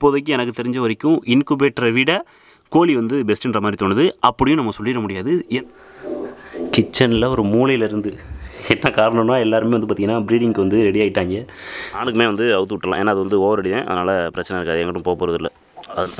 இப்போதைக்கு எனக்கு தெரிஞ்ச வரைக்கும் இன்குபேட்டரை விட கோழி வந்து பெஸ்ட்டுன்ற மாதிரி தோணுது அப்படியும் நம்ம சொல்லிட முடியாது கிச்சனில் ஒரு மூலையிலேருந்து என்ன காரணம்னா எல்லாருமே வந்து பார்த்திங்கன்னா ப்ரீடிங்க்கு வந்து ரெடி ஆகிட்டாங்க ஆணுக்குமே வந்து அவுத்து விட்டுலாம் ஏன்னா அது வந்து ஓவர் அடி தான் அதனால் பிரச்சனை இருக்காது எங்கிட்டும் போக போகிறது இல்லை அது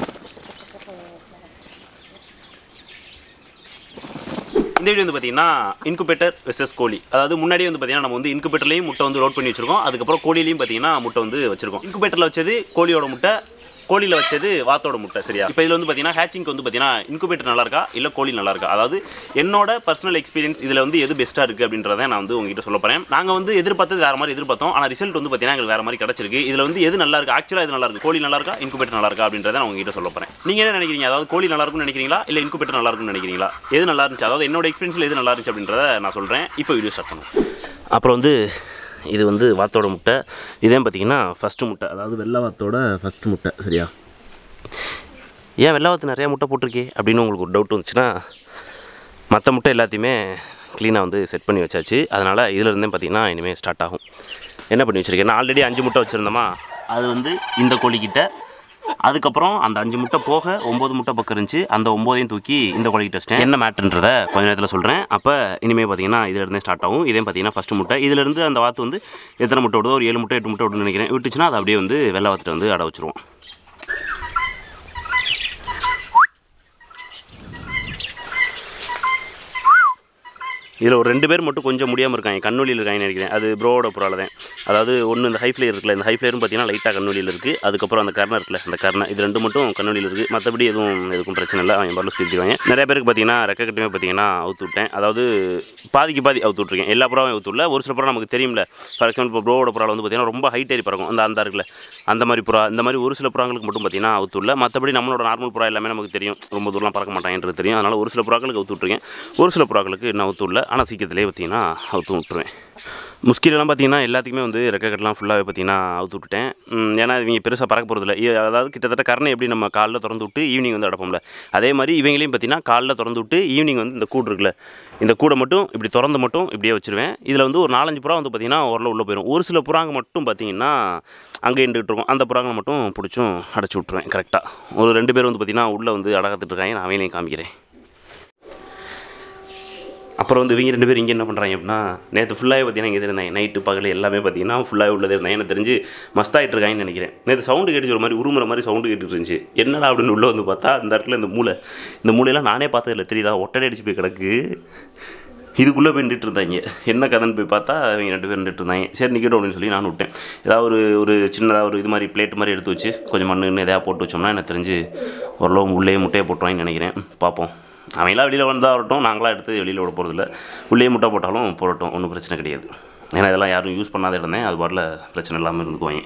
இந்த வீடியோ வந்து பார்த்தீங்கன்னா இன்குபேட்டர் வெர்சஸ் கோழி அதாவது முன்னாடி வந்து பார்த்தீங்கன்னா நம்ம வந்து இன்குபேட்டர்லையும் முட்டை வந்து லோட் பண்ணி வச்சிருக்கோம் அதுக்கப்புறம் கோழிலையும் பார்த்தீங்கன்னா முட்டை வந்து வச்சிருக்கோம் இன்குபேட்டரில் வச்சது கோழியோட முட்டை கோழியில் வச்சது வாத்தோட முட்டை சரியா இப்போ இதில் வந்து பார்த்தீங்கன்னா ஹேச்சிங்க்கு வந்து பார்த்தீங்கன்னா இன்குபேட்டர் நல்லா இருக்கா இல்லை கோழி நல்லா இருக்கா அதாவது என்னோட பர்சனல் எக்ஸ்பீரியன்ஸ் இதில் வந்து எது பெஸ்ட்டாக இருக்குது அப்படின்றத நான் வந்து உங்ககிட்ட சொல்ல போகிறேன் நாங்கள் வந்து எதிர்பார்த்தது வேறு மாதிரி எதிர்பார்த்தோம் ஆனால் ரிசல்ட் வந்து பார்த்தீங்கன்னா எங்களுக்கு வேறு மாதிரி கிடச்சிருக்கு இதில் வந்து எது நல்லா இருக்கு ஆக்சுவலாக எது நல்லா இருக்கு கோழி நல்லா இருக்கா இன்குபேட்டர் நல்லா இருக்கா அப்படின்றத நான் உங்ககிட்ட சொல்ல போகிறேன் நீங்கள் என்ன நினைக்கிறீங்க அதாவது கோழி நல்லா இருக்கும்னு நினைக்கிறீங்களா இல்லை இன்குபேட்டர் நல்லா இருக்கும்னு நினைக்கிறீங்களா எது நல்லா இருந்துச்சு அதாவது என்னோட எக்ஸ்பீரியன்ஸில் எது நல்லா இருந்துச்சு அப்படின்றத நான் சொல்கிறேன் இப்போ வீடியோ ஸ்டார்ட் பண்ணுவோம் அப்புறம் வந்து இது வந்து வாத்தோட முட்டை இதே பார்த்தீங்கன்னா ஃபஸ்ட்டு முட்டை அதாவது வெள்ளை வாத்தோட ஃபஸ்ட்டு முட்டை சரியா ஏன் வெள்ளை வாத்து நிறையா முட்டை போட்டிருக்கே அப்படின்னு உங்களுக்கு ஒரு டவுட் வந்துச்சுன்னா மற்ற முட்டை எல்லாத்தையுமே க்ளீனாக வந்து செட் பண்ணி வச்சாச்சு அதனால் இதில் இருந்தே பார்த்தீங்கன்னா இனிமேல் ஸ்டார்ட் ஆகும் என்ன பண்ணி வச்சுருக்கேன் நான் ஆல்ரெடி அஞ்சு முட்டை வச்சுருந்தோமா அது வந்து இந்த கோழிக்கிட்ட அதுக்கப்புறம் அந்த அஞ்சு முட்டை போக ஒம்பது முட்டை பக்கம் இருந்துச்சு அந்த ஒம்போதையும் தூக்கி இந்த கோழிக்கிட்ட வச்சிட்டேன் என்ன மேட்ருன்றதை கொஞ்ச நேரத்தில் சொல்கிறேன் அப்போ இனிமேல் பார்த்தீங்கன்னா இதில் இருந்தே ஸ்டார்ட் ஆகும் இதே பார்த்தீங்கன்னா ஃபஸ்ட்டு முட்டை இதிலிருந்து அந்த வாத்து வந்து எத்தனை முட்டை விடுதோ ஒரு ஏழு முட்டை எட்டு முட்டை விடுன்னு நினைக்கிறேன் விட்டுச்சுன்னா அதை அப்படியே வந்து வெள்ளை வாத்துட்டு வந்து அடை வச்சுருவோம் இதில் ஒரு ரெண்டு பேர் மட்டும் கொஞ்சம் முடியாமல் இருக்காங்க கண்ணொலியில் இருக்காங்கன்னு நினைக்கிறேன் அது ப்ரோவோட புறால தான் அதாவது ஒன்று இந்த ஹை ஃப்ளேர் இருக்குல்ல இந்த ஹை ஃப்ளேரும் பார்த்தீங்கன்னா லைட்டாக கண்ணொலியில் இருக்குது அதுக்கப்புறம் அந்த கர்னர் இருக்குல்ல அந்த கர்னர் இது ரெண்டு மட்டும் கண்ணொலியில் இருக்குது மற்றபடி எதுவும் எதுக்கும் பிரச்சனை இல்லை அவன் பரல சுற்றிடுவாங்க நிறைய பேருக்கு பார்த்தீங்கன்னா ரெக்க கட்டுமே பார்த்தீங்கன்னா அவுத்து விட்டேன் அதாவது பாதிக்கு பாதி அவுத்து விட்ருக்கேன் எல்லா புறாவும் அவுத்து விடல ஒரு சில புறா நமக்கு தெரியும்ல ஃபார் எக்ஸாம்பிள் இப்போ ப்ரோவோட புறாவில் வந்து பார்த்தீங்கன்னா ரொம்ப ஹைட் ஏறி பறக்கும் அந்த அந்த இருக்குல்ல அந்த மாதிரி புறா இந்த மாதிரி ஒரு சில புறாங்களுக்கு மட்டும் பார்த்தீங்கன்னா அவுத்து விடல மற்றபடி நம்மளோட நார்மல் புறா எல்லாமே நமக்கு தெரியும் ரொம்ப தூரம்லாம் பறக்க மாட்டாங்கன்றது தெரியும் அதனால் ஒரு சில புறாக்களுக்கு அவுத்து விட்ருக்கேன் ஒரு சில புறாக்களுக்கு இன்னும் அவுத்து விடல ஆனால் சீக்கிரத்திலே பார்த்தீங்கன்னா அவுத்து விட்டுருவேன் முஸ்கிலெலாம் பார்த்தீங்கன்னா எல்லாத்துக்குமே வந்து ரெக்க கட்டெலாம் ஃபுல்லாகவே பார்த்தீங்கன்னா அவுத்து விட்டுட்டேன் ம், ஏன்னா இவங்க பெருசாக பறக்க போகிறதில்ல அதாவது கிட்டத்தட்ட கரணை எப்படி நம்ம காலைல திறந்து விட்டு ஈவினிங் வந்து அடப்போம்ல அதே மாதிரி இவங்களையும் பார்த்தீங்கன்னா காலைல திறந்து விட்டு ஈவினிங் வந்து இந்த கூடு இருக்குல்ல இந்த கூடை மட்டும் இப்படி திறந்து மட்டும் இப்படியே வச்சிருவேன் இதில் வந்து ஒரு நாலஞ்சு புறா வந்து பார்த்தீங்கன்னா ஓரளவு உள்ளே போயிடும் ஒரு சில புறாங்க மட்டும் பார்த்தீங்கன்னா அங்கே நின்றுட்டு இருக்கும் அந்த புறாங்களை மட்டும் பிடிச்சும் அடைச்சி விட்ருவேன் கரெக்டாக ஒரு ரெண்டு பேர் வந்து பார்த்தீங்கன்னா உள்ளே வந்து அடகத்துட்டு இருக்காங்க நான் அவங்களையும் காமிக்கிறேன் அப்புறம் வந்து இவங்க ரெண்டு பேரும் இங்கே என்ன பண்ணுறாங்க அப்படின்னா நேற்று ஃபுல்லாகவே பார்த்தீங்கன்னா இங்கே இருந்தாங்க நைட்டு பகல் எல்லாமே பார்த்தீங்கன்னா ஃபுல்லாகவே உள்ளதே இருந்தாங்க எனக்கு தெரிஞ்சு மஸ்தாயிட்டு இருக்காங்கன்னு நினைக்கிறேன் நேற்று சவுண்டு கேட்டுச்சு ஒரு மாதிரி உருமுற மாதிரி சவுண்டு கேட்டுட்டு இருந்துச்சு என்னடா அப்படின்னு உள்ளே வந்து பார்த்தா இந்த இடத்துல இந்த மூளை இந்த மூலையெல்லாம் நானே பார்த்ததில்ல தெரியுதா ஒட்டடை அடிச்சு போய் கிடக்கு இதுக்குள்ளே போய் நின்றுட்டு இருந்தாங்க என்ன கதைன்னு போய் பார்த்தா இவங்க ரெண்டு பேர் நின்றுட்டு இருந்தாங்க சரி நிற்கட்டும் அப்படின்னு சொல்லி நான் விட்டேன் ஏதாவது ஒரு ஒரு சின்னதாக ஒரு இது மாதிரி பிளேட் மாதிரி எடுத்து வச்சு கொஞ்சம் மண்ணு எதாவது போட்டு வச்சோம்னா எனக்கு தெரிஞ்சு ஓரளவு உள்ளே முட்டையை போட்டுருவாங்கன்னு நினைக்கிறேன் பார்ப்போம் அவங்களாம் வெளியில் வந்தால் வரட்டும் நாங்களாம் எடுத்து வெளியில் விட போகிறதில்ல உள்ளே முட்டை போட்டாலும் போடட்டும் ஒன்றும் பிரச்சனை கிடையாது ஏன்னா இதெல்லாம் யாரும் யூஸ் பண்ணாத இருந்தேன் அது பாட்டில் பிரச்சனை இல்லாமல் இருந்துக்குவாங்க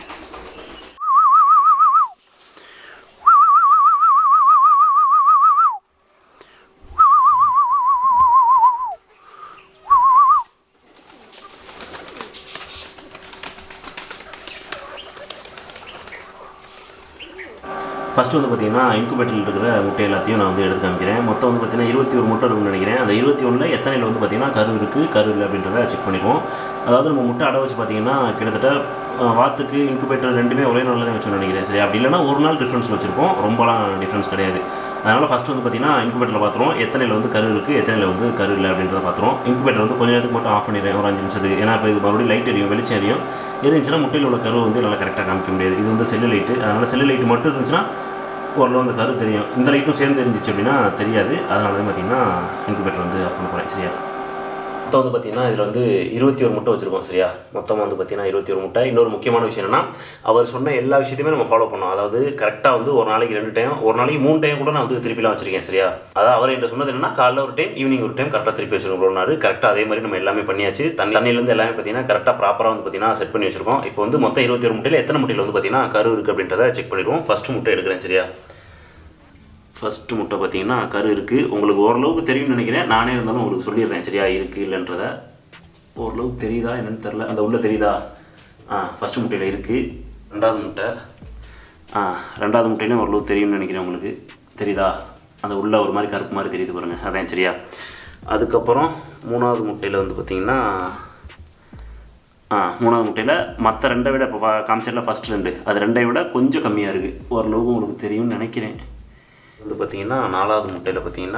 ஃபஸ்ட்டு வந்து பார்த்தீங்கன்னா இன்குபேட்டரில் இருக்கிற முட்டை எல்லாத்தையும் நான் வந்து எடுத்து காமிக்கிறேன் மொத்தம் வந்து பார்த்தீங்கன்னா இருபத்தி ஒரு முட்டை இருக்குன்னு நினைக்கிறேன் அந்த இருபத்தி ஒன்றில் எத்தனையில் வந்து பார்த்தீங்கன்னா கரு இருக்குது கரு இல்லை அப்படின்றத செக் பண்ணிக்குவோம் அதாவது நம்ம முட்டை அடை வச்சு பார்த்தீங்கன்னா கிட்டத்தட்ட அஹ், வாத்துக்கு இன்குபேட்டர் ரெண்டுமே ஒரே நாளில் தான் வச்சோம்னு நினைக்கிறேன் சரி அப்படி இல்லைன்னா ஒரு நாள் டிஃப்ரென்ஸில் வச்சுருப்போம் ரொம்பலாம் டிஃப்ரென்ஸ் கிடையாது அதனால் ஃபஸ்ட்டு வந்து பார்த்தீங்கன்னா இன்குபேட்டரில் பார்த்துருவோம் எத்தனையில் வந்து கரு இருக்குது எத்தனையில் வந்து கரு இல்லை அப்படின்றத பார்த்துருவோம் இன்குபேட்டர் வந்து கொஞ்ச நேரத்துக்கு மட்டும் ஆஃப் பண்ணிடுறேன் ஒரு அஞ்சு நிமிஷத்துக்கு ஏன்னா இப்போ இது மறுபடியும் லைட் எரியும் வெளிச்சம் எரியும் இருந்துச்சுன்னா முட்டையில் உள்ள கரு வந்து நல்லா கரெக்டாக காமிக்க முடியாது இது வந்து செல்லு லைட்டு அதனால் செல்லு லைட்டு மட்டும் இருந்துச்சுன்னா ஓரளவு அந்த கரு தெரியும் இந்த லைட்டும் சேர்ந்து தெரிஞ்சிச்சு அப்படின்னா தெரியாது அதனால தான் பார்த்தீங்கன்னா இன்குபேட்டர் வந்து ஆஃப் பண்ண போகிறேன் சரியா மொத்தம் வந்து பார்த்தீங்கன்னா இதில் வந்து இருபத்தி ஒரு முட்டை வச்சுருக்கோம் சரியா மொத்தம் வந்து பார்த்தீங்கன்னா இருபத்தி ஒரு முட்டை இன்னொரு முக்கியமான விஷயம் என்னன்னா அவர் சொன்ன எல்லா விஷயத்தையுமே நம்ம ஃபாலோ பண்ணோம் அதாவது கரெக்டாக வந்து ஒரு நாளைக்கு ரெண்டு டைம் ஒரு நாளைக்கு மூணு டைம் கூட நான் வந்து திருப்பிலாம் வச்சிருக்கேன் சரியா அதாவது அவர் என்கிட்ட சொன்னது என்னன்னா காலைல ஒரு டைம் ஈவினிங் ஒரு டைம் கரெக்டாக திருப்பி வச்சிருக்கோம்னாரு கரெக்டாக அதே மாதிரி நம்ம எல்லாமே பண்ணியாச்சு தண்ணி தண்ணியிலேருந்து எல்லாமே பார்த்தீங்கன்னா கரெக்டாக ப்ராப்பராக வந்து பார்த்தீங்கன்னா செட் பண்ணி வச்சிருக்கோம் இப்போ வந்து மொத்தம் இருபத்தி ஒரு முட்டையில் எத்தனை முட்டையில் வந்து பார்த்தீங்கன்னா கரு இருக்குது அப்படின்றத செக் பண்ணிடுவோம் ஃபஸ்ட்டு முட்டை எடுக்கிறேன் சரியா ஃபஸ்ட்டு முட்டை பார்த்தீங்கன்னா கரு இருக்குது உங்களுக்கு ஓரளவுக்கு தெரியும்னு நினைக்கிறேன் நானே இருந்தாலும் உங்களுக்கு சொல்லிடுறேன் சரியா இருக்குது இல்லைன்றத ஓரளவுக்கு தெரியுதா என்னன்னு தெரில அந்த உள்ள தெரியுதா ஆ ஃபஸ்ட்டு முட்டையில் இருக்குது ரெண்டாவது முட்டை ஆ ரெண்டாவது முட்டையிலும் ஓரளவுக்கு தெரியும்னு நினைக்கிறேன் உங்களுக்கு தெரியுதா அந்த உள்ள ஒரு மாதிரி கருப்பு மாதிரி தெரியுது பாருங்கள் அதான் சரியா அதுக்கப்புறம் மூணாவது முட்டையில் வந்து பார்த்திங்கன்னா ஆ மூணாவது முட்டையில் மற்ற ரெண்டை விட இப்போ காமிச்சரில் ஃபஸ்ட் ரெண்டு அது ரெண்டை விட கொஞ்சம் கம்மியாக இருக்குது ஓரளவுக்கு உங்களுக்கு தெரியும்னு நினைக்கிறேன் வந்து பார்த்தீங்கன்னா நாலாவது முட்டையில் பார்த்தீங்கன்னா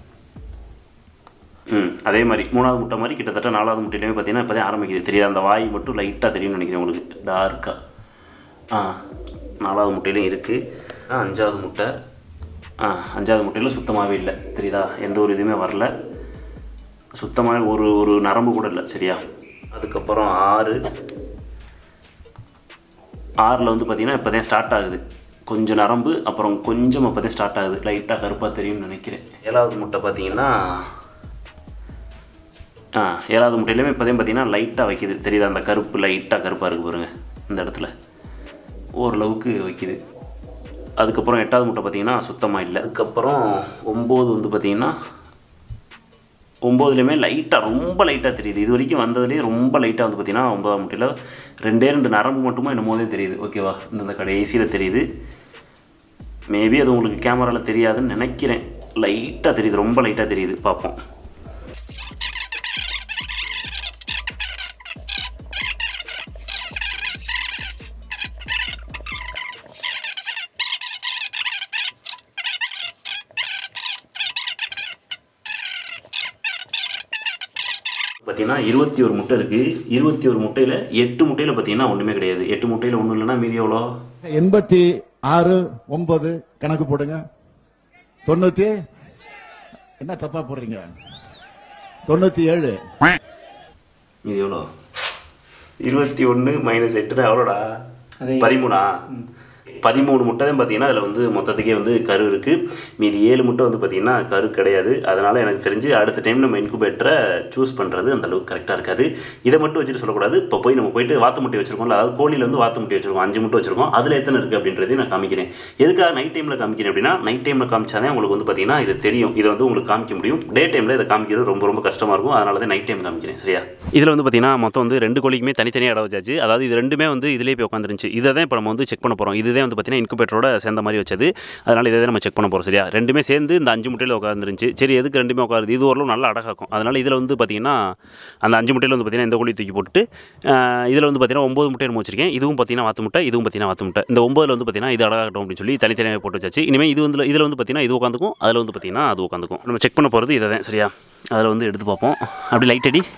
ம் அதே மாதிரி மூணாவது முட்டை மாதிரி கிட்டத்தட்ட நாலாவது முட்டையிலுமே பார்த்தீங்கன்னா இப்போ தான் ஆரம்பிக்குது தெரியாது அந்த வாய் மட்டும் லைட்டாக தெரியும்னு நினைக்கிறேன் உங்களுக்கு டார்க்காக ஆ நாலாவது முட்டையிலையும் இருக்குது ஆ அஞ்சாவது முட்டை ஆ அஞ்சாவது முட்டையில் சுத்தமாகவே இல்லை தெரியுதா எந்த ஒரு இதுவுமே வரல சுத்தமாக ஒரு ஒரு நரம்பு கூட இல்லை சரியா அதுக்கப்புறம் ஆறு ஆறில் வந்து பார்த்திங்கன்னா இப்போ தான் ஸ்டார்ட் ஆகுது கொஞ்சம் நரம்பு அப்புறம் கொஞ்சம் இப்போ தான் ஸ்டார்ட் ஆகுது லைட்டாக கருப்பாக தெரியும்னு நினைக்கிறேன் ஏழாவது முட்டை பார்த்தீங்கன்னா ஆ ஏழாவது முட்டையிலுமே இப்போ தான் பார்த்தீங்கன்னா லைட்டாக வைக்குது தெரியுதா அந்த கருப்பு லைட்டாக கருப்பாக இருக்குது பாருங்கள் இந்த இடத்துல ஓரளவுக்கு வைக்குது அதுக்கப்புறம் எட்டாவது முட்டை பார்த்தீங்கன்னா சுத்தமாக இல்லை அதுக்கப்புறம் ஒம்பது வந்து பார்த்தீங்கன்னா ஒம்போதுலேயுமே லைட்டாக ரொம்ப லைட்டாக தெரியுது இது வரைக்கும் வந்ததுலேயே ரொம்ப லைட்டாக வந்து பார்த்தீங்கன்னா ஒன்பதாம் முட்டையில் ரெண்டே ரெண்டு நரம்பு மட்டுமா என்னமோ தான் தெரியுது ஓகேவா இந்த இந்த கடைசியில் தெரியுது மேபி அது உங்களுக்கு கேமராவில் தெரியாதுன்னு நினைக்கிறேன் லைட்டாக தெரியுது ரொம்ப லைட்டாக தெரியுது பார்ப்போம் பார்த்தீங்கன்னா இருபத்தி ஒரு முட்டை இருக்குது இருபத்தி ஒரு முட்டையில் எட்டு முட்டையில் பார்த்தீங்கன்னா ஒன்றுமே கிடையாது எட்டு முட்டையில் ஒன்றும் இல்லைன்னா மீதி எவ்வளோ எண்பத்தி ஆறு ஒன்பது கணக்கு போடுங்க தொண்ணூத்தி என்ன தப்பா போடுறீங்க தொண்ணூத்தி ஏழு மீதி எவ்வளோ இருபத்தி ஒன்று மைனஸ் எட்டுனா எவ்வளோடா பதிமூணா பதிமூணு முட்டை தான் பார்த்தீங்கன்னா அதில் வந்து மொத்தத்துக்கே வந்து கரு இருக்குது மீதி ஏழு முட்டை வந்து பார்த்தீங்கன்னா கரு கிடையாது அதனால் எனக்கு தெரிஞ்சு அடுத்த டைம் நம்ம இன்குபேட்டரை சூஸ் பண்ணுறது அந்த அளவுக்கு கரெக்டாக இருக்காது இதை மட்டும் வச்சுட்டு சொல்லக்கூடாது இப்போ போய் நம்ம போயிட்டு வாத்து முட்டை வச்சிருக்கோம்ல அதாவது கோழியில் வந்து வாத்து முட்டை வச்சிருக்கோம் அஞ்சு முட்டை வச்சிருக்கோம் அதில் எத்தனை இருக்குது அப்படின்றதையும் நான் காமிக்கிறேன் எதுக்காக நைட் டைமில் காமிக்கிறேன் அப்படின்னா நைட் டைமில் காமிச்சாதான் உங்களுக்கு வந்து பார்த்தீங்கன்னா இது தெரியும் இதை வந்து உங்களுக்கு காமிக்க முடியும் டே டைமில் இதை காமிக்கிறது ரொம்ப ரொம்ப கஷ்டமாக இருக்கும் அதனால தான் நைட் டைம் காமிக்கிறேன் சரியா இதில் வந்து பார்த்தீங்கன்னா மொத்தம் வந்து ரெண்டு கோழிக்குமே தனித்தனியாக இடம் வச்சாச்சு அதாவது இது ரெண்டுமே வந்து இதிலே போய் உட்காந்துருந்துச்சு இதை தான் இப்போ நம்ம வந்து செக் பண்ண போகிறோம் இதுதான் வந்து பார்த்தீங்கன்னா இன்குபேட்டரோட சேர்ந்த மாதிரி வச்சது அதனால் இதை தான் நம்ம செக் பண்ண போகிறோம் சரியா ரெண்டுமே சேர்ந்து இந்த அஞ்சு முட்டையில் உட்காந்துருந்துச்சு சரி எதுக்கு ரெண்டுமே உட்காருது இது ஓரளவு நல்லா அடகாக்கும் அதனால் இதில் வந்து பார்த்தீங்கன்னா அந்த அஞ்சு முட்டையில் வந்து பார்த்தீங்கன்னா இந்த கோழி தூக்கி போட்டு இதில் வந்து பார்த்தீங்கன்னா ஒம்பது முட்டை நம்ம வச்சிருக்கேன் இதுவும் பார்த்தீங்கன்னா வாத்து முட்டை இதுவும் பார்த்தீங்கன்னா வாத்து முட்டை இந்த ஒம்பதுல வந்து பார்த்தீங்கன்னா இது அடகாகட்டும் அப்படின்னு சொல்லி தனித்தனியாக போட்டு வச்சாச்சு இனிமேல் இது வந்து இதில் வந்து பார்த்தீங்கன்னா இது உட்காந்துக்கும் அதில் வந்து பார்த்தீங்கன்னா அது உட்காந்துக்கும் நம்ம செக் பண்ண போகிறது இதை தான் சரியா அதில் வந்து எடுத்து பார்ப்போம் அப்படி லைட் அடி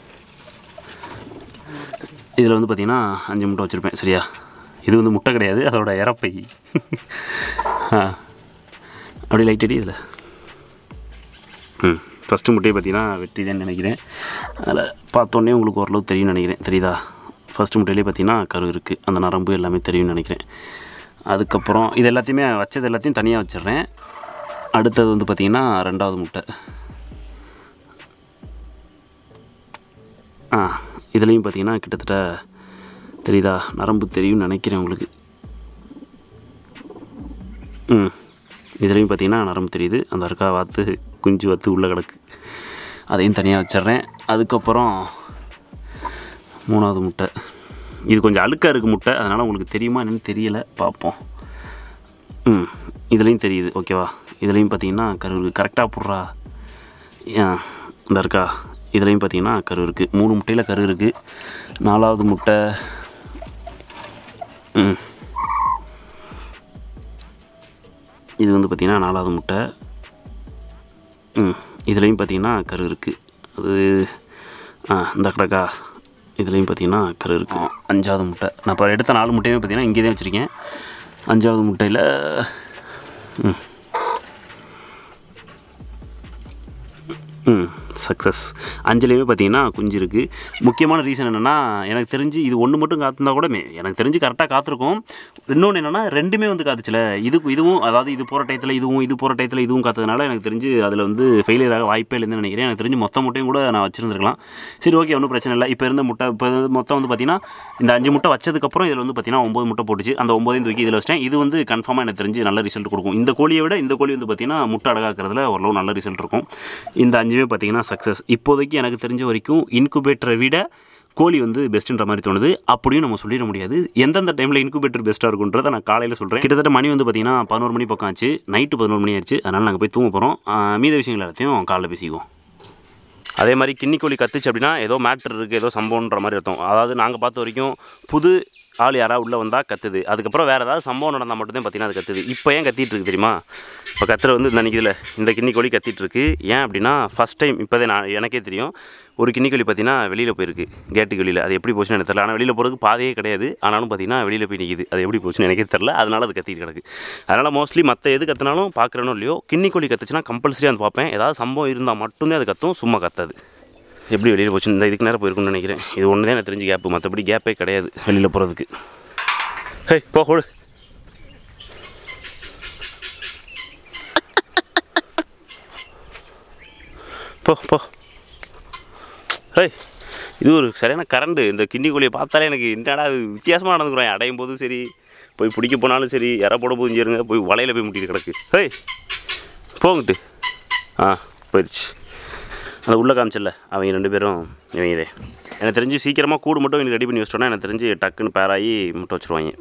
இதில் வந்து பார்த்தீங்கன்னா அஞ்சு முட்டை வச்சுருப்பேன் சரியா இது வந்து முட்டை கிடையாது அதோட இறப்பை ஆ அப்படி லைட் அடி இதில் ம் ஃபஸ்ட்டு முட்டையை பார்த்தீங்கன்னா வெட்டி தான் நினைக்கிறேன் அதில் பார்த்தோன்னே உங்களுக்கு ஓரளவு தெரியும்னு நினைக்கிறேன் தெரியுதா ஃபஸ்ட்டு முட்டையிலே பார்த்தீங்கன்னா கரு இருக்குது அந்த நரம்பு எல்லாமே தெரியும்னு நினைக்கிறேன் அதுக்கப்புறம் இது எல்லாத்தையுமே வச்சது எல்லாத்தையும் தனியாக வச்சிடுறேன் அடுத்தது வந்து பார்த்திங்கன்னா ரெண்டாவது முட்டை ஆ இதுலேயும் பார்த்தீங்கன்னா கிட்டத்தட்ட தெரியுதா நரம்பு தெரியும்னு நினைக்கிறேன் உங்களுக்கு ம் இதுலேயும் பார்த்தீங்கன்னா நரம்பு தெரியுது அந்த அருக்கா வாத்து குஞ்சு வாத்து உள்ளே கிடக்கு அதையும் தனியாக வச்சிட்றேன் அதுக்கப்புறம் மூணாவது முட்டை இது கொஞ்சம் அழுக்காக இருக்குது முட்டை அதனால் உங்களுக்கு தெரியுமா என்னன்னு தெரியலை பார்ப்போம் ம் இதுலேயும் தெரியுது ஓகேவா இதுலேயும் பார்த்தீங்கன்னா கரு இருக்குது கரெக்டாக போடுறா ஏன் இந்த இருக்கா இதுலேயும் பார்த்தீங்கன்னா கரு இருக்குது மூணு முட்டையில் கரு இருக்குது நாலாவது முட்டை ம் இது வந்து பார்த்திங்கன்னா நாலாவது முட்டை ம் இதுலேயும் பார்த்தீங்கன்னா கரு இருக்குது அது ஆ இந்த கிடக்கா இதுலேயும் பார்த்தீங்கன்னா கரு இருக்கு அஞ்சாவது முட்டை நான் இப்போ எடுத்த நாலு முட்டையுமே பார்த்தீங்கன்னா இங்கே தான் வச்சுருக்கேன் அஞ்சாவது முட்டையில் ம் ம் சக்ஸஸ் அஞ்சுலேயுமே பார்த்தீங்கன்னா குஞ்சு இருக்குது முக்கியமான ரீசன் என்னென்னா எனக்கு தெரிஞ்சு இது ஒன்று மட்டும் காத்திருந்தா கூட மே- எனக்கு தெரிஞ்சு கரெக்டாக காத்திருக்கும் இன்னொன்று என்னென்னா ரெண்டுமே வந்து காத்துச்சுல இதுக்கு இதுவும் அதாவது இது போகிற டயத்தில் இதுவும் இது போகிற டயத்தில் இதுவும் காத்ததுனால எனக்கு தெரிஞ்சு அதில் வந்து ஃபெயிலியர் ஆக வாய்ப்பே இல்லைன்னு நினைக்கிறேன் எனக்கு தெரிஞ்சு மொத்த முட்டையும் கூட நான் வச்சுருந்துருக்கலாம் சரி ஓகே ஒன்றும் பிரச்சனை இல்லை இப்போ இருந்த முட்டை இப்போ மொத்தம் வந்து பார்த்தீங்கன்னா இந்த அஞ்சு முட்டை வச்சதுக்கப்புறம் இதில் வந்து பார்த்தீங்கன்னா ஒம்பது முட்டை போட்டுச்சு அந்த ஒம்பதையும் தூக்கி இதில் வச்சிட்டேன் இது வந்து கன்ஃபார்மாக எனக்கு தெரிஞ்சு நல்ல ரிசல்ட் கொடுக்கும் இந்த கோழியை விட இந்த கோழி வந்து பார்த்தீங்கன்னா முட்டை அடகாக்கிறதுல ஓரளவு நல்ல ரிசல்ட் இருக்கும் இந்த அஞ்சுமே பார்த்தீங்கன்னா சக்ஸஸ் இப்போதைக்கு எனக்கு தெரிஞ்ச வரைக்கும் இன்குபேட்டரை விட கோழி வந்து பெஸ்ட்டுன்ற மாதிரி தோணுது அப்படியும் நம்ம சொல்லிட முடியாது எந்தெந்த டைமில் இன்குபேட்டர் பெஸ்ட்டாக இருக்குன்றதை நான் காலையில் சொல்கிறேன் கிட்டத்தட்ட மணி வந்து பார்த்தீங்கன்னா பதினோரு மணி பக்கம் ஆச்சு நைட்டு பதினோரு மணி ஆயிடுச்சு அதனால் நாங்கள் போய் தூங்க போகிறோம் மீத விஷயங்கள் எல்லாத்தையும் காலைல பேசிக்குவோம் அதே மாதிரி கின்னிக்கோழி கத்துச்சு அப்படின்னா ஏதோ மேட்ரு இருக்குது ஏதோ சம்பவம்ன்ற மாதிரி அர்த்தம் அதாவது நாங்கள் பார்த்த வரைக்கும் புது ஆள் யாராவது உள்ளே வந்தால் கத்துது அதுக்கப்புறம் வேறு ஏதாவது சம்பவம் நடந்தால் மட்டும்தான் பார்த்தீங்கன்னா அது கத்துது இப்போ ஏன் கத்திட்டு இருக்கு தெரியுமா இப்போ கத்துற வந்து இந்த நிற்கிதுல இந்த கின்னிக்கோழி கத்திட்டு இருக்கு ஏன் அப்படின்னா ஃபஸ்ட் டைம் இப்போதே நான் எனக்கே தெரியும் ஒரு கின்னிக்கோழி பார்த்தீங்கன்னா வெளியில் போயிருக்கு கேட்டுக்கு வெளியில் அது எப்படி போச்சுன்னு எனக்கு தெரியல ஆனால் வெளியில் போகிறதுக்கு பாதையே கிடையாது ஆனாலும் பார்த்தீங்கன்னா வெளியில் போய் நிற்கிது அது எப்படி போச்சுன்னு எனக்கே தெரில அதனால் அது கத்திட்டு கிடக்கு அதனால் மோஸ்ட்லி மற்ற எது கத்தினாலும் பார்க்குறனோ இல்லையோ கின்னிக்கோழி கத்துச்சுன்னா கம்பல்சரி வந்து பார்ப்பேன் ஏதாவது சம்பவம் இருந்தால் மட்டும்தான் அது கத்தும் சும்மா கத்தாது எப்படி வெளியில் போச்சு இந்த இதுக்கு நேரம் போயிருக்குன்னு நினைக்கிறேன் இது ஒன்று தான் எனக்கு தெரிஞ்சு கேப்பு மற்றபடி கேப்பே கிடையாது வெளியில் போகிறதுக்கு ஹே போ கொடு போ போ ஹே இது ஒரு சரியான கரண்டு இந்த கிண்டி கோழியை பார்த்தாலே எனக்கு என்னடா அது வித்தியாசமாக நடந்துக்கிறோம் அடையும் போதும் சரி போய் பிடிக்க போனாலும் சரி இற போட போதும் சரிங்க போய் வலையில் போய் முட்டிட்டு கிடக்கு ஹே போங்கிட்டு ஆ போயிடுச்சு அந்த உள்ளே காமிச்சல அவங்க ரெண்டு பேரும் இவங்க எனக்கு தெரிஞ்சு சீக்கிரமாக கூடு மட்டும் எனக்கு ரெடி பண்ணி வச்சிட்டோன்னா எனக்கு தெரிஞ்சு டக்குன்னு பேராகி முட்டை வச்சுருவாங்க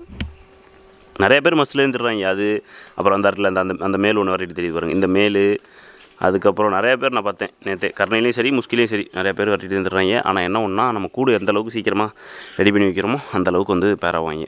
நிறைய பேர் மஸ்தில் இருந்துடுறாங்க அது அப்புறம் அந்த இடத்துல அந்த அந்த அந்த மேல் ஒன்று வரட்டு தெரியுது பாருங்க இந்த மேல் அதுக்கப்புறம் நிறைய பேர் நான் பார்த்தேன் நேற்று கருணையிலையும் சரி முஸ்கிலையும் சரி நிறைய பேர் வரட்டிட்டு இருந்துடுறாங்க ஆனால் என்ன ஒன்றா நம்ம கூடு எந்த அளவுக்கு சீக்கிரமாக ரெடி பண்ணி வைக்கிறோமோ அந்த அளவுக்கு வந்து பேராவாங்க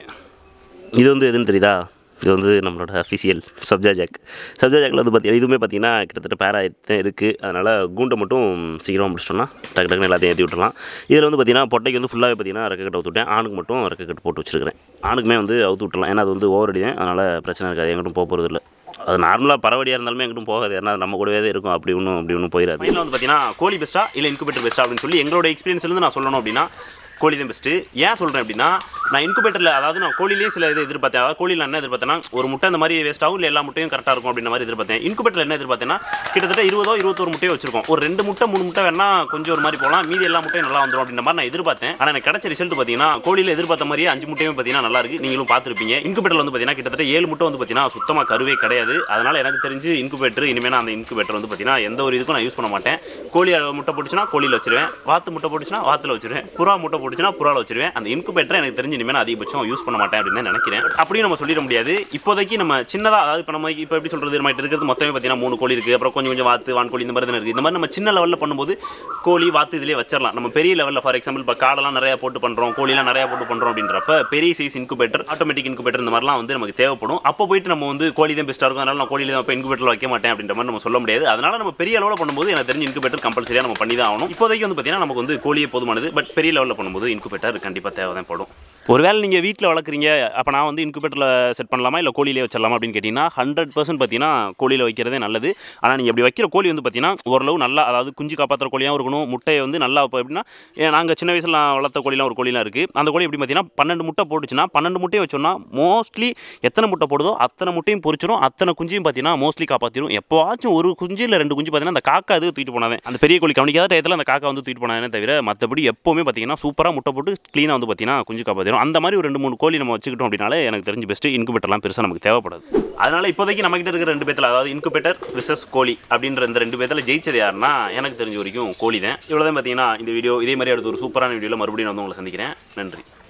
இது வந்து எதுன்னு தெரியுதா இது வந்து நம்மளோட அஃபிஷியல் சப்ஜா ஜாக் சப்ஜா ஜாக்கில் வந்து பார்த்தி இதுவுமே பார்த்தீங்கன்னா கிட்டத்தட்ட பேரா தான் இருக்குது அதனால் கூண்டை மட்டும் சீக்கிரமாக முடிச்சிட்டோம்னா டக்கு டக்குன்னு எல்லாத்தையும் ஏற்றி விட்டுறலாம் இதில் வந்து பார்த்தீங்கன்னா பொட்டைக்கு வந்து ஃபுல்லாகவே பார்த்தீங்கன்னா ரெக்க கட்டு அவுத்து விட்டேன் ஆணுக்கு மட்டும் ரெக்க கட்டு போட்டு வச்சிருக்கிறேன் ஆணுக்குமே வந்து அவுத்து விட்டுலாம் ஏன்னா அது வந்து ஓவர் அடி தான் அதனால் பிரச்சனை இருக்காது எங்கிட்டும் போக போகிறது இல்லை அது நார்மலாக பறவடியாக இருந்தாலுமே எங்கிட்டும் போகாது ஏன்னா அது நம்ம கூடவே தான் இருக்கும் அப்படி ஒன்றும் அப்படி ஒன்றும் போயிடாது ஃபைனல் வந்து பார்த்தீங்கன்னா கோழி பெஸ்ட்டா இல்லை இன்குபேட்டர் பெஸ்ட்டா அப்படின்னு சொல்லி எங்களோட எக்ஸ்பீரியன்ஸ்லேருந்து நான் சொல்லணும் அப்படின்னா கோழி தான் பெஸ்ட்டு ஏன் சொல்கிறேன் அப்படின்னா நான் இன்குபேட்டரில் அதாவது நான் கோழிலேயே சில இது எதிர்பார்த்தேன் அதாவது கோழியில் என்ன எதிர்பார்த்தேன்னா ஒரு முட்டை இந்த மாதிரி வேஸ்ட் ஆகும் இல்லை எல்லா முட்டையும் கரெக்டாக இருக்கும் அப்படின்ற மாதிரி எதிர்பார்த்தேன் இன்குபேட்டரில் என்ன எதிர்பார்த்தேன்னா கிட்டத்தட்ட இருபதோ இருபத்தொரு முட்டையோ வச்சிருக்கோம் ஒரு ரெண்டு முட்டை மூணு முட்டை வேணா கொஞ்சம் ஒரு மாதிரி போகலாம் மீதி எல்லா முட்டையும் நல்லா வந்துடும் அப்படின்ற மாதிரி நான் எதிர்பார்த்தேன் ஆனால் எனக்கு கிடைச்ச ரிசல்ட் பார்த்தீங்கன்னா கோழியில் எதிர்பார்த்த மாதிரியே அஞ்சு முட்டையும் பார்த்தீங்கன்னா நல்லா இருக்கு நீங்களும் பார்த்துருப்பீங்க இன்குபேட்டரில் வந்து பார்த்தீங்கன்னா கிட்டத்தட்ட ஏழு முட்டை வந்து பார்த்தீங்கன்னா சுத்தமாக கருவே கிடையாது அதனால் எனக்கு தெரிஞ்சு இன்குபேட்டர் இனிமேல் நான் அந்த இன்குபேட்டர் வந்து பார்த்தீங்கன்னா எந்த ஒரு இதுக்கும் நான் யூஸ் பண்ண மாட்டேன் கோழி முட்டை போட்டுச்சுன்னா கோழியில் வச்சிருவேன் வாத்து முட்டை போட்டுச்சுன்னா வாத்தில் வச்சிருவேன் புறா முட்டை போட்டுச்சுன்னா புறாவில் வச்சிருவேன் அந்த இன்குபேட்டரை எனக்கு தெரிஞ்சு இனிமேல் நான் அதிகபட்சம் யூஸ் பண்ண மாட்டேன் அப்படின்னு தான் நினைக்கிறேன் அப்படியும் நம்ம சொல்லிட முடியாது இப்போதைக்கு நம்ம சின்னதாக அதாவது இப்போ நம்ம இப்போ எப்படி சொல்கிறது நம்ம கிட்ட இருக்கிறது மொத்தமே பார்த்தீங்கன்னா மூணு கோழி இருக்குது அப்புறம் கொஞ்சம் கொஞ்சம் வாத்து வான்கோழி இந்த மாதிரி தான் இருக்குது இந்த மாதிரி நம்ம சின்ன லெவலில் பண்ணும்போது கோழி வாத்து இதிலே வச்சிடலாம் நம்ம பெரிய லெவலில் ஃபார் எக்ஸாம்பிள் இப்போ காடெல்லாம் நிறையா போட்டு பண்ணுறோம் கோழிலாம் நிறையா போட்டு பண்ணுறோம் அப்படின்றப்ப பெரிய சைஸ் இன்குபேட்டர் ஆட்டோமேட்டிக் இன்குபேட்டர் இந்த மாதிரிலாம் வந்து நமக்கு தேவைப்படும் அப்போ போயிட்டு நம்ம வந்து கோழி தான் பெஸ்ட்டாக இருக்கும் அதனால நான் கோழியில் தான் இப்போ இன்குபேட்டர் வைக்க மாட்டேன் அப்படின்ற மாதிரி நம்ம சொல்ல முடியாது அதனால நம்ம பெரிய லெவலில் பண்ணும்போது எனக்கு தெரிஞ்சு இன்குபேட்டர் கம்பல்சரியாக நம்ம பண்ணி தான் ஆகணும் இப்போதைக்கு வந்து பார்த்தீங்கன்னா நமக்கு வந்து கோழியே போதுமானது பட் பெரிய லெவலில் பண்ணும்போது இன்குபேட்டர் கண்டிப்பாக தேவை தான் படும் ஒருவேளை நீங்கள் வீட்டில் வளர்க்குறீங்க அப்போ நான் வந்து இன்குபேட்டரில் செட் பண்ணலாமா இல்லை கோழியிலே வச்சிடலாமா அப்படின்னு கேட்டிங்கன்னா ஹண்ட்ரட் பர்சன்ட் பார்த்தீங்கன்னா கோழியில் வைக்கிறதே நல்லது ஆனால் நீங்கள் இப்படி வைக்கிற கோழி வந்து பார்த்தீங்கன்னா ஓரளவு நல்லா அதாவது குஞ்சு காப்பாற்றுற கோழியாகவும் இருக்கணும் முட்டையை வந்து நல்லா இப்போ எப்படின்னா நாங்கள் சின்ன வயசில் நான் வளர்த்த கோழிலாம் ஒரு கோழிலாம் இருக்குது அந்த கோழி எப்படி பார்த்தீங்கன்னா பன்னெண்டு முட்டை போட்டுச்சுன்னா பன்னெண்டு முட்டையை வச்சோம்னா மோஸ்ட்லி எத்தனை முட்டை போடுதோ அத்தனை முட்டையும் பொரிச்சிடும் அத்தனை குஞ்சையும் பார்த்தீங்கன்னா மோஸ்ட்லி காப்பாற்றிடும் எப்போவாச்சும் ஒரு குஞ்சு இல்லை ரெண்டு குஞ்சு பார்த்தீங்கன்னா அந்த காக்கா அது தூக்கிட்டு போனாதே அந்த பெரிய கோழி கவனிக்காத டயத்தில் அந்த காக்கா வந்து தூக்கிட்டு போனாதே தவிர மற்றபடி எப்போவுமே பார்த்தீங்கன்னா சூப்பராக முட்டை போட்டு க்ளீனாக வந்து பார்த்தீங்கன்னா குஞ்சு காப்பாற்றிடும் அந்த மாதிரி ஒரு ரெண்டு மூணு கோழி நம்ம வச்சுக்கிட்டோம் அப்படின்னாலே எனக்கு தெரிஞ்சு பெஸ்ட்டு இன்குபேட்டர்லாம் பெருசாக நமக்கு தேவைப்படாது அதனால் இப்போதைக்கு நம்மகிட்ட இருக்கிற ரெண்டு பேத்தில் அதாவது இன்குபேட்டர் விசஸ் கோழி அப்படின்ற இந்த ரெண்டு பேத்தில் ஜெயிச்சது யாருன்னா எனக்கு தெரிஞ்ச வரைக்கும் கோழி தான் இவ்வளோ தான் பார்த்தீங்கன்னா இந்த வீடியோ இதே மாதிரி அடுத்து ஒரு சூப்பரான வீடியோவில் மறுபடியும் நான் வந்து உங்களை சந்திக்கிறேன் நன்றி